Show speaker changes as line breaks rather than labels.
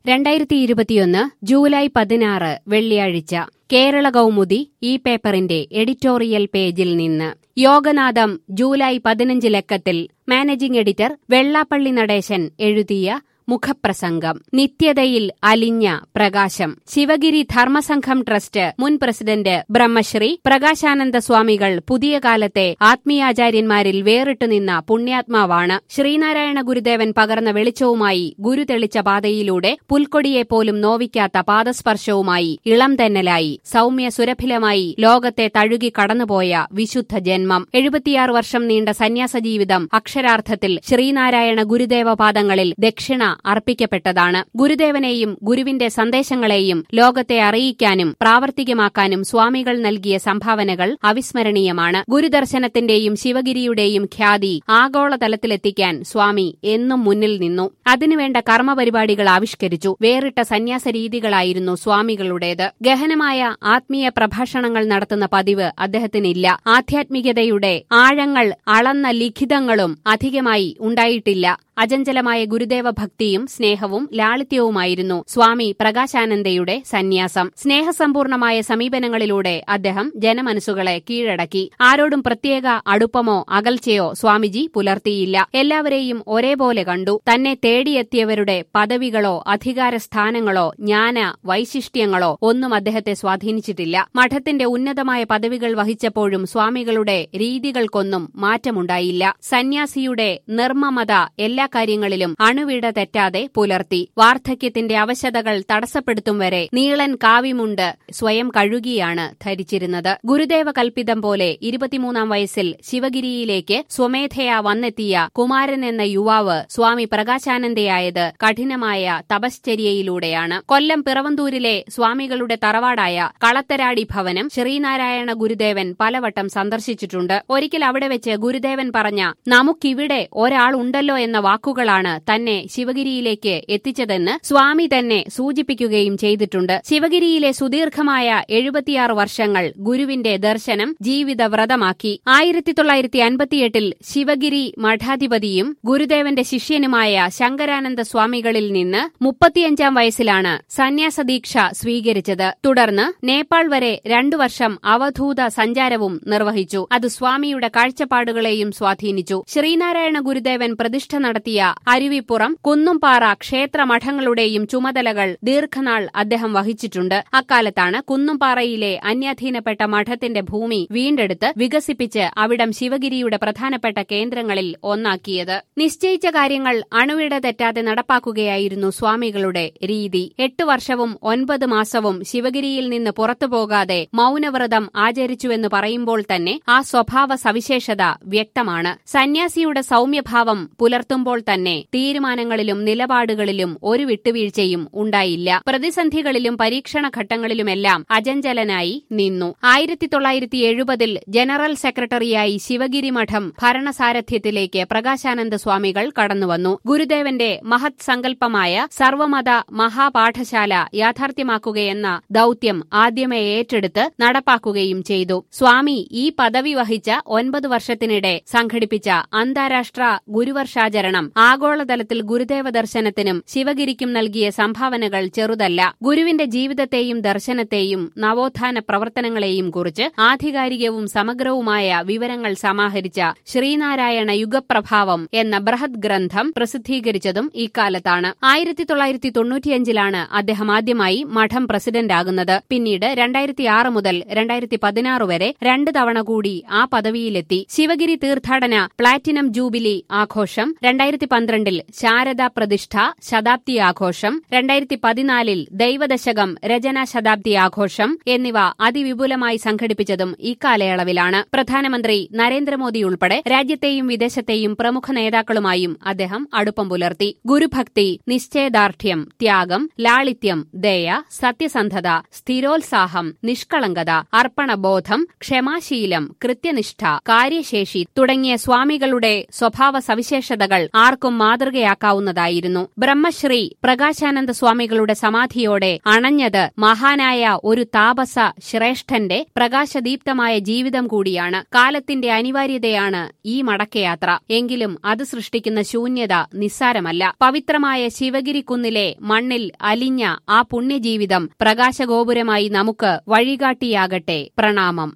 രണ്ടായിരത്തി ഇരുപത്തിയൊന്ന് ജൂലൈ പതിനാറ് വെള്ളിയാഴ്ച കേരള കൗമുദി ഈ പേപ്പറിന്റെ എഡിറ്റോറിയൽ പേജിൽ നിന്ന് യോഗനാഥം ജൂലൈ പതിനഞ്ച് ലക്കത്തിൽ മാനേജിംഗ് എഡിറ്റർ വെള്ളാപ്പള്ളി നടേശൻ എഴുതിയ മുഖപ്രസംഗം നിത്യതയിൽ അലിഞ്ഞ പ്രകാശം ശിവഗിരി ധർമ്മസംഘം ട്രസ്റ്റ് മുൻ പ്രസിഡന്റ് ബ്രഹ്മശ്രീ പ്രകാശാനന്ദ സ്വാമികൾ പുതിയ കാലത്തെ ആത്മീയാചാര്യന്മാരിൽ വേറിട്ടു നിന്ന പുണ്യാത്മാവാണ് ശ്രീനാരായണ ഗുരുദേവൻ പകർന്ന വെളിച്ചവുമായി ഗുരു തെളിച്ച പാതയിലൂടെ പുൽക്കൊടിയെപ്പോലും നോവിക്കാത്ത പാദസ്പർശവുമായി ഇളം തെന്നലായി സൗമ്യ സുരഭിലമായി ലോകത്തെ തഴുകി കടന്നുപോയ വിശുദ്ധ ജന്മം എഴുപത്തിയാറ് വർഷം നീണ്ട സന്യാസ ജീവിതം അക്ഷരാർത്ഥത്തിൽ ശ്രീനാരായണ ഗുരുദേവ പാദങ്ങളിൽ ദക്ഷിണ അർപ്പിക്കപ്പെട്ടതാണ് ഗുരുദേവനെയും ഗുരുവിന്റെ സന്ദേശങ്ങളെയും ലോകത്തെ അറിയിക്കാനും പ്രാവർത്തികമാക്കാനും സ്വാമികൾ നൽകിയ സംഭാവനകൾ അവിസ്മരണീയമാണ് ഗുരുദർശനത്തിന്റെയും ശിവഗിരിയുടെയും ഖ്യാതി ആഗോളതലത്തിലെത്തിക്കാൻ സ്വാമി എന്നും മുന്നിൽ നിന്നു അതിനുവേണ്ട കർമ്മപരിപാടികൾ ആവിഷ്കരിച്ചു വേറിട്ട സന്യാസ രീതികളായിരുന്നു സ്വാമികളുടേത് ഗഹനമായ ആത്മീയ പ്രഭാഷണങ്ങൾ നടത്തുന്ന പതിവ് അദ്ദേഹത്തിനില്ല ആധ്യാത്മികതയുടെ ആഴങ്ങൾ അളന്ന ലിഖിതങ്ങളും അധികമായി ഉണ്ടായിട്ടില്ല അചഞ്ചലമായ ഗുരുദേവ ഭക്തിയും സ്നേഹവും ലാളിത്യവുമായിരുന്നു സ്വാമി പ്രകാശാനന്ദയുടെ സന്യാസം സ്നേഹസമ്പൂർണമായ സമീപനങ്ങളിലൂടെ അദ്ദേഹം ജനമനസ്സുകളെ കീഴടക്കി ആരോടും പ്രത്യേക അടുപ്പമോ അകൽച്ചയോ സ്വാമിജി പുലർത്തിയില്ല എല്ലാവരെയും ഒരേപോലെ കണ്ടു തന്നെ തേടിയെത്തിയവരുടെ പദവികളോ അധികാരസ്ഥാനങ്ങളോ ജ്ഞാന വൈശിഷ്ട്യങ്ങളോ ഒന്നും അദ്ദേഹത്തെ സ്വാധീനിച്ചിട്ടില്ല മഠത്തിന്റെ ഉന്നതമായ പദവികൾ വഹിച്ചപ്പോഴും സ്വാമികളുടെ രീതികൾക്കൊന്നും മാറ്റമുണ്ടായില്ല സന്യാസിയുടെ നിർമ്മമത എല്ലാ കാര്യങ്ങളിലും അണുവിട തെറ്റാതെ പുലർത്തി വാർദ്ധക്യത്തിന്റെ അവശതകൾ തടസ്സപ്പെടുത്തും വരെ നീളൻ കാവിമുണ്ട് സ്വയം കഴുകിയാണ് ധരിച്ചിരുന്നത് ഗുരുദേവ കൽപ്പിതം പോലെ ഇരുപത്തിമൂന്നാം വയസ്സിൽ ശിവഗിരിയിലേക്ക് സ്വമേധയാ വന്നെത്തിയ കുമാരൻ എന്ന യുവാവ് സ്വാമി പ്രകാശാനന്ദയായത് കഠിനമായ തപശ്ചര്യയിലൂടെയാണ് കൊല്ലം പിറവന്തൂരിലെ സ്വാമികളുടെ തറവാടായ കളത്തരാടി ഭവനം ശ്രീനാരായണ ഗുരുദേവൻ പലവട്ടം സന്ദർശിച്ചിട്ടുണ്ട് ഒരിക്കൽ അവിടെ വെച്ച് ഗുരുദേവൻ പറഞ്ഞ നമുക്കിവിടെ ഒരാളുണ്ടല്ലോ എന്ന വാക്കുകളാണ് തന്നെ ശിവഗിരിയിലേക്ക് എത്തിച്ചതെന്ന് സ്വാമി തന്നെ സൂചിപ്പിക്കുകയും ചെയ്തിട്ടുണ്ട് ശിവഗിരിയിലെ സുദീർഘമായ എഴുപത്തിയാറ് വർഷങ്ങൾ ഗുരുവിന്റെ ദർശനം ജീവിതവ്രതമാക്കി ആയിരത്തി തൊള്ളായിരത്തി അൻപത്തിയെട്ടിൽ ശിവഗിരി മഠാധിപതിയും ഗുരുദേവന്റെ ശിഷ്യനുമായ ശങ്കരാനന്ദ സ്വാമികളിൽ നിന്ന് മുപ്പത്തിയഞ്ചാം വയസ്സിലാണ് സന്യാസദീക്ഷ സ്വീകരിച്ചത് തുടർന്ന് നേപ്പാൾ വരെ രണ്ടു വർഷം അവധൂത സഞ്ചാരവും നിർവഹിച്ചു അത് സ്വാമിയുടെ കാഴ്ചപ്പാടുകളെയും സ്വാധീനിച്ചു ശ്രീനാരായണ ഗുരുദേവൻ പ്രതിഷ്ഠ നടത്തിയ അരുവിപ്പുറം കുന്നുംപാറ ക്ഷേത്രമഠങ്ങളുടെയും ചുമതലകൾ ദീർഘനാൾ അദ്ദേഹം വഹിച്ചിട്ടുണ്ട് അക്കാലത്താണ് കുന്നുംപാറയിലെ അന്യാധീനപ്പെട്ട മഠത്തിന്റെ ഭൂമി വീണ്ടെടുത്ത് വികസിപ്പിച്ച് അവിടം ശിവഗിരിയുടെ പ്രധാനപ്പെട്ട കേന്ദ്രങ്ങളിൽ ഒന്നാക്കിയത് നിശ്ചയിച്ച കാര്യങ്ങൾ അണുവിട തെറ്റാതെ നടപ്പാക്കുകയായിരുന്നു സ്വാമികളുടെ രീതി എട്ട് വർഷവും ഒൻപത് മാസവും ശിവഗിരിയിൽ നിന്ന് പുറത്തുപോകാതെ മൌനവ്രതം ആചരിച്ചുവെന്ന് പറയുമ്പോൾ തന്നെ ആ സ്വഭാവ സവിശേഷത വ്യക്തമാണ് സന്യാസിയുടെ സൗമ്യഭാവം പുലർത്തുമ്പോൾ തന്നെ തീരുമാനങ്ങളിലും നിലപാടുകളിലും ഒരു വിട്ടുവീഴ്ചയും ഉണ്ടായില്ല പ്രതിസന്ധികളിലും പരീക്ഷണ ഘട്ടങ്ങളിലുമെല്ലാം അജഞ്ചലനായി നിന്നു ആയിരത്തി തൊള്ളായിരത്തി എഴുപതിൽ ജനറൽ സെക്രട്ടറിയായി ശിവഗിരി മഠം ഭരണസാരഥ്യത്തിലേക്ക് പ്രകാശാനന്ദ സ്വാമികൾ കടന്നുവന്നു ഗുരുദേവന്റെ മഹത് സങ്കല്പമായ സർവമത മഹാപാഠശാല യാഥാർത്ഥ്യമാക്കുകയെന്ന ദൌത്യം ആദ്യമേ ഏറ്റെടുത്ത് നടപ്പാക്കുകയും ചെയ്തു സ്വാമി ഈ പദവി വഹിച്ച ഒൻപത് വർഷത്തിനിടെ സംഘടിപ്പിച്ച അന്താരാഷ്ട്ര ഗുരുവർഷാചരണം ആഗോളതലത്തിൽ ഗുരുദേവ ദർശനത്തിനും ശിവഗിരിക്കും നൽകിയ സംഭാവനകൾ ചെറുതല്ല ഗുരുവിന്റെ ജീവിതത്തെയും ദർശനത്തെയും നവോത്ഥാന പ്രവർത്തനങ്ങളെയും കുറിച്ച് ആധികാരികവും സമഗ്രവുമായ വിവരങ്ങൾ സമാഹരിച്ച ശ്രീനാരായണ യുഗപ്രഭാവം എന്ന ബൃഹത് ഗ്രന്ഥം പ്രസിദ്ധീകരിച്ചതും ഇക്കാലത്താണ് ആയിരത്തി തൊള്ളായിരത്തി തൊണ്ണൂറ്റിയഞ്ചിലാണ് അദ്ദേഹം ആദ്യമായി മഠം പ്രസിഡന്റാകുന്നത് പിന്നീട് രണ്ടായിരത്തി ആറ് മുതൽ രണ്ടായിരത്തി പതിനാറ് വരെ രണ്ട് തവണ കൂടി ആ പദവിയിലെത്തി ശിവഗിരി തീർത്ഥാടന പ്ലാറ്റിനം ജൂബിലി ആഘോഷം രണ്ടായിരത്തി പന്ത്രണ്ടിൽ ശാരദ പ്രതിഷ്ഠ ശതാബ്ദി ആഘോഷം രണ്ടായിരത്തി പതിനാലിൽ ദൈവദശകം രചനാ ശതാബ്ദി ആഘോഷം എന്നിവ അതിവിപുലമായി സംഘടിപ്പിച്ചതും ഇക്കാലയളവിലാണ് പ്രധാനമന്ത്രി നരേന്ദ്രമോദി ഉൾപ്പെടെ രാജ്യത്തെയും വിദേശത്തെയും പ്രമുഖ നേതാക്കളുമായും അദ്ദേഹം അടുപ്പം പുലർത്തി ഗുരുഭക്തി നിശ്ചയദാർഢ്യം ത്യാഗം ലാളിത്യം ദയ സത്യസന്ധത സ്ഥിരോത്സാഹം നിഷ്കളങ്കത അർപ്പണബോധം ക്ഷമാശീലം കൃത്യനിഷ്ഠ കാര്യശേഷി തുടങ്ങിയ സ്വാമികളുടെ സ്വഭാവ സവിശേഷതകൾ ആർക്കും മാതൃകയാക്കാവുന്നതായിരുന്നു ബ്രഹ്മശ്രീ പ്രകാശാനന്ദ സ്വാമികളുടെ സമാധിയോടെ അണഞ്ഞത് മഹാനായ ഒരു താപസ ശ്രേഷ്ഠന്റെ പ്രകാശദീപ്തമായ ജീവിതം കൂടിയാണ് കാലത്തിന്റെ അനിവാര്യതയാണ് ഈ മടക്കയാത്ര എങ്കിലും അത് സൃഷ്ടിക്കുന്ന ശൂന്യത നിസ്സാരമല്ല പവിത്രമായ ശിവഗിരിക്കുന്നിലെ മണ്ണിൽ അലിഞ്ഞ ആ പുണ്യജീവിതം പ്രകാശഗോപുരമായി നമുക്ക് വഴികാട്ടിയാകട്ടെ പ്രണാമം